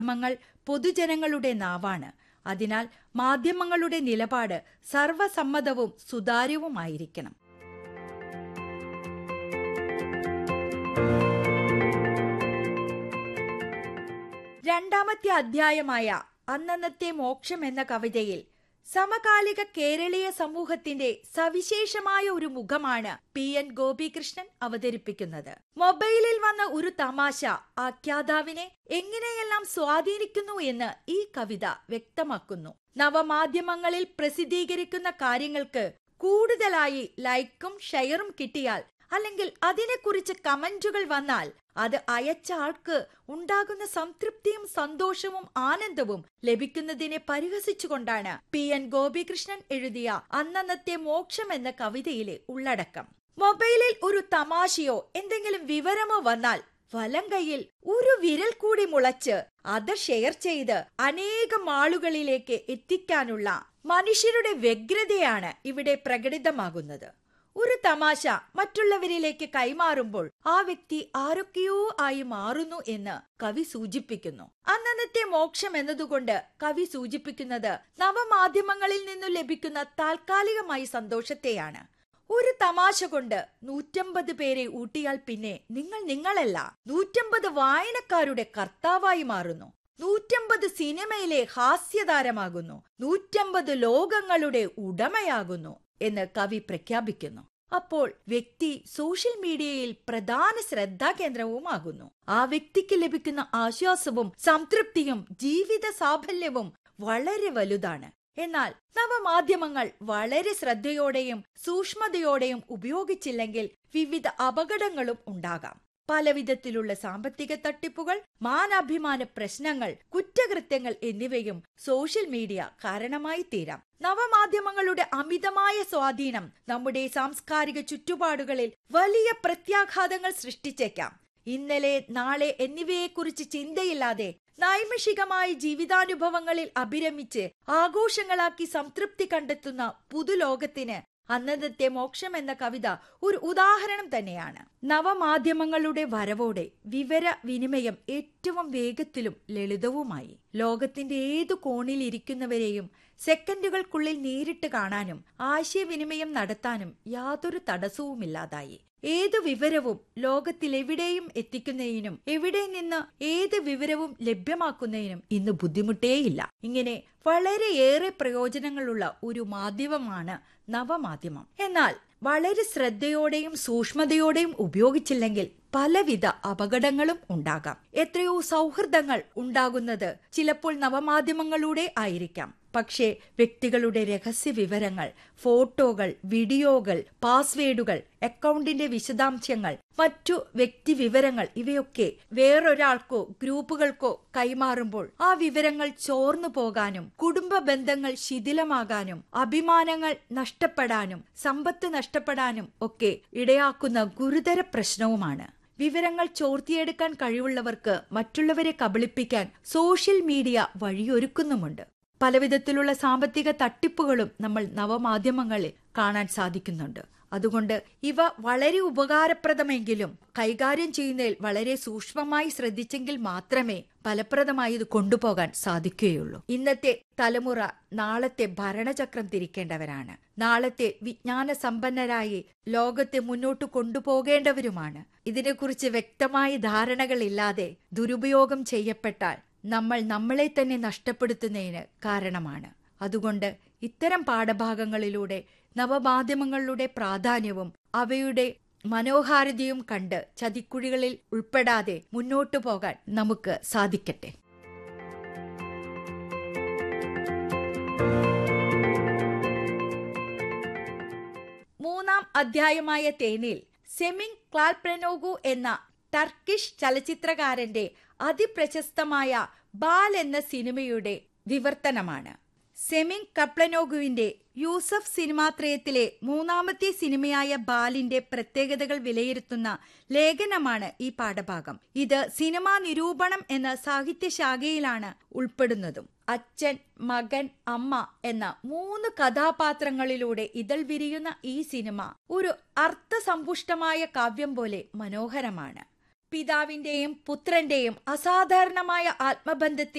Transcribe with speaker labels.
Speaker 1: മാധ്യമങ്ങൾ പൊതുജനങ്ങളുടെ നാവാണ് അതിനാൽ മാധ്യമങ്ങളുടെ നിലപാട് സർവസമ്മതവും സുതാര്യവുമായിരിക്കണം രണ്ടാമത്തെ അധ്യായമായ അന്നന്നത്തെ മോക്ഷം എന്ന കവിതയിൽ സമകാലിക കേരളീയ സമൂഹത്തിന്റെ സവിശേഷമായ ഒരു മുഖമാണ് പി എൻ ഗോപികൃഷ്ണൻ അവതരിപ്പിക്കുന്നത് മൊബൈലിൽ വന്ന ഒരു തമാശ ആഖ്യാതാവിനെ എങ്ങനെയെല്ലാം സ്വാധീനിക്കുന്നു എന്ന് ഈ കവിത വ്യക്തമാക്കുന്നു നവമാധ്യമങ്ങളിൽ പ്രസിദ്ധീകരിക്കുന്ന കാര്യങ്ങൾക്ക് കൂടുതലായി ലൈക്കും ഷെയറും കിട്ടിയാൽ അല്ലെങ്കിൽ അതിനെക്കുറിച്ച് കമന്റുകൾ വന്നാൽ അത് അയച്ച ആൾക്ക് ഉണ്ടാകുന്ന സംതൃപ്തിയും സന്തോഷവും ആനന്ദവും ലഭിക്കുന്നതിനെ പരിഹസിച്ചുകൊണ്ടാണ് പി എൻ ഗോപികൃഷ്ണൻ എഴുതിയ അന്നന്നത്തെ മോക്ഷം എന്ന കവിതയിലെ ഉള്ളടക്കം മൊബൈലിൽ ഒരു തമാശയോ എന്തെങ്കിലും വിവരമോ വന്നാൽ വലം കൈയിൽ ഒരു വിരൽ കൂടി മുളച്ച് അത് ഷെയർ ചെയ്ത് അനേകം ആളുകളിലേക്ക് എത്തിക്കാനുള്ള മനുഷ്യരുടെ വ്യഗ്രതയാണ് ഇവിടെ പ്രകടിതമാകുന്നത് ഒരു തമാശ മറ്റുള്ളവരിലേക്ക് കൈമാറുമ്പോൾ ആ വ്യക്തി ആരൊക്കെയോ ആയി മാറുന്നു എന്ന് കവി സൂചിപ്പിക്കുന്നു അന്നന്നത്തെ മോക്ഷം എന്നതുകൊണ്ട് കവി സൂചിപ്പിക്കുന്നത് നവമാധ്യമങ്ങളിൽ നിന്നു ലഭിക്കുന്ന താൽക്കാലികമായി സന്തോഷത്തെയാണ് ഒരു തമാശ കൊണ്ട് നൂറ്റമ്പത് പേരെ ഊട്ടിയാൽ പിന്നെ നിങ്ങൾ നിങ്ങളല്ല നൂറ്റമ്പത് വായനക്കാരുടെ കർത്താവായി മാറുന്നു നൂറ്റമ്പത് സിനിമയിലെ ഹാസ്യതാരമാകുന്നു നൂറ്റമ്പത് ലോകങ്ങളുടെ ഉടമയാകുന്നു എന്ന് കവി പ്രഖ്യാപിക്കുന്നു അപ്പോൾ വ്യക്തി സോഷ്യൽ മീഡിയയിൽ പ്രധാന ശ്രദ്ധാകേന്ദ്രവുമാകുന്നു ആ വ്യക്തിക്ക് ലഭിക്കുന്ന ആശ്വാസവും സംതൃപ്തിയും ജീവിത സാഫല്യവും വളരെ വലുതാണ് എന്നാൽ നവമാധ്യമങ്ങൾ വളരെ ശ്രദ്ധയോടെയും സൂക്ഷ്മതയോടെയും ഉപയോഗിച്ചില്ലെങ്കിൽ വിവിധ അപകടങ്ങളും ഉണ്ടാകാം പലവിധത്തിലുള്ള സാമ്പത്തിക തട്ടിപ്പുകൾ മാനാഭിമാന പ്രശ്നങ്ങൾ കുറ്റകൃത്യങ്ങൾ എന്നിവയും സോഷ്യൽ മീഡിയ കാരണമായി തീരാം നവമാധ്യമങ്ങളുടെ അമിതമായ സ്വാധീനം നമ്മുടെ സാംസ്കാരിക ചുറ്റുപാടുകളിൽ വലിയ പ്രത്യാഘാതങ്ങൾ സൃഷ്ടിച്ചേക്കാം ഇന്നലെ നാളെ എന്നിവയെക്കുറിച്ച് ചിന്തയില്ലാതെ നൈമിഷികമായ ജീവിതാനുഭവങ്ങളിൽ അഭിരമിച്ച് ആഘോഷങ്ങളാക്കി സംതൃപ്തി കണ്ടെത്തുന്ന പുതുലോകത്തിന് അന്നത്തെ മോക്ഷം എന്ന കവിത ഒരു ഉദാഹരണം തന്നെയാണ് നവമാധ്യമങ്ങളുടെ വരവോടെ വിവര വിനിമയം ഏറ്റവും വേഗത്തിലും ലളിതവുമായി ലോകത്തിന്റെ ഏതു കോണിൽ ഇരിക്കുന്നവരെയും സെക്കൻഡുകൾക്കുള്ളിൽ നേരിട്ട് കാണാനും ആശയവിനിമയം നടത്താനും യാതൊരു തടസ്സവുമില്ലാതായി ഏതു വിവരവും ലോകത്തിലെവിടെയും എത്തിക്കുന്നതിനും എവിടെ നിന്ന് ഏത് വിവരവും ലഭ്യമാക്കുന്നതിനും ഇന്ന് ബുദ്ധിമുട്ടേയില്ല ഇങ്ങനെ വളരെയേറെ പ്രയോജനങ്ങളുള്ള ഒരു മാധ്യമമാണ് നവമാധ്യമം എന്നാൽ വളരെ ശ്രദ്ധയോടെയും സൂക്ഷ്മതയോടെയും ഉപയോഗിച്ചില്ലെങ്കിൽ പലവിധ അപകടങ്ങളും ഉണ്ടാകാം എത്രയോ സൗഹൃദങ്ങൾ ഉണ്ടാകുന്നത് ചിലപ്പോൾ നവമാധ്യമങ്ങളിലൂടെ ആയിരിക്കാം പക്ഷേ വ്യക്തികളുടെ രഹസ്യ വിവരങ്ങൾ ഫോട്ടോകൾ വീഡിയോകൾ പാസ്വേഡുകൾ അക്കൗണ്ടിന്റെ വിശദാംശങ്ങൾ മറ്റു വ്യക്തി വിവരങ്ങൾ ഇവയൊക്കെ വേറൊരാൾക്കോ ഗ്രൂപ്പുകൾക്കോ കൈമാറുമ്പോൾ ആ വിവരങ്ങൾ ചോർന്നു പോകാനും കുടുംബ ബന്ധങ്ങൾ ശിഥിലമാകാനും അഭിമാനങ്ങൾ നഷ്ടപ്പെടാനും സമ്പത്ത് നഷ്ടപ്പെടാനും ഒക്കെ ഇടയാക്കുന്ന ഗുരുതര പ്രശ്നവുമാണ് വിവരങ്ങൾ ചോർത്തിയെടുക്കാൻ കഴിവുള്ളവർക്ക് മറ്റുള്ളവരെ കബളിപ്പിക്കാൻ സോഷ്യൽ മീഡിയ വഴിയൊരുക്കുന്നുമുണ്ട് പലവിധത്തിലുള്ള സാമ്പത്തിക തട്ടിപ്പുകളും നമ്മൾ നവമാധ്യമങ്ങളിൽ കാണാൻ സാധിക്കുന്നുണ്ട് അതുകൊണ്ട് ഇവ വളരെ ഉപകാരപ്രദമെങ്കിലും കൈകാര്യം ചെയ്യുന്നതിൽ വളരെ സൂക്ഷ്മമായി ശ്രദ്ധിച്ചെങ്കിൽ മാത്രമേ ഫലപ്രദമായി ഇത് കൊണ്ടുപോകാൻ സാധിക്കുകയുള്ളൂ ഇന്നത്തെ തലമുറ നാളത്തെ ഭരണചക്രം തിരിക്കേണ്ടവരാണ് നാളത്തെ വിജ്ഞാന സമ്പന്നരായി ലോകത്തെ മുന്നോട്ട് കൊണ്ടുപോകേണ്ടവരുമാണ് ഇതിനെക്കുറിച്ച് വ്യക്തമായ ധാരണകളില്ലാതെ ദുരുപയോഗം ചെയ്യപ്പെട്ടാൽ നമ്മൾ നമ്മളെ തന്നെ നഷ്ടപ്പെടുത്തുന്നതിന് കാരണമാണ് അതുകൊണ്ട് ഇത്തരം പാഠഭാഗങ്ങളിലൂടെ നവമാധ്യമങ്ങളുടെ പ്രാധാന്യവും അവയുടെ മനോഹാരിതയും കണ്ട് ചതിക്കുഴികളിൽ ഉൾപ്പെടാതെ മുന്നോട്ടു പോകാൻ നമുക്ക് സാധിക്കട്ടെ മൂന്നാം അധ്യായമായ തേനിൽ സെമിങ് ക്ലാൽപ്രനോഗു എന്ന ടർക്കിഷ് ചലച്ചിത്രകാരന്റെ അതിപ്രശസ്തമായ ബാൽ എന്ന സിനിമയുടെ വിവർത്തനമാണ് സെമിങ് കപ്ലനോഗുവിന്റെ യൂസഫ് സിനിമാത്രയത്തിലെ മൂന്നാമത്തെ സിനിമയായ ബാലിന്റെ പ്രത്യേകതകൾ വിലയിരുത്തുന്ന ലേഖനമാണ് ഈ പാഠഭാഗം ഇത് സിനിമാ നിരൂപണം എന്ന സാഹിത്യശാഖയിലാണ് ഉൾപ്പെടുന്നതും അച്ഛൻ മകൻ അമ്മ എന്ന മൂന്ന് കഥാപാത്രങ്ങളിലൂടെ ഇതൾ വിരിയുന്ന ഈ സിനിമ ഒരു അർത്ഥസമ്പുഷ്ടമായ കാവ്യം പോലെ മനോഹരമാണ് പിതാവിന്റെയും പുത്രന്റെയും അസാധാരണമായ ആത്മബന്ധത്തിൽ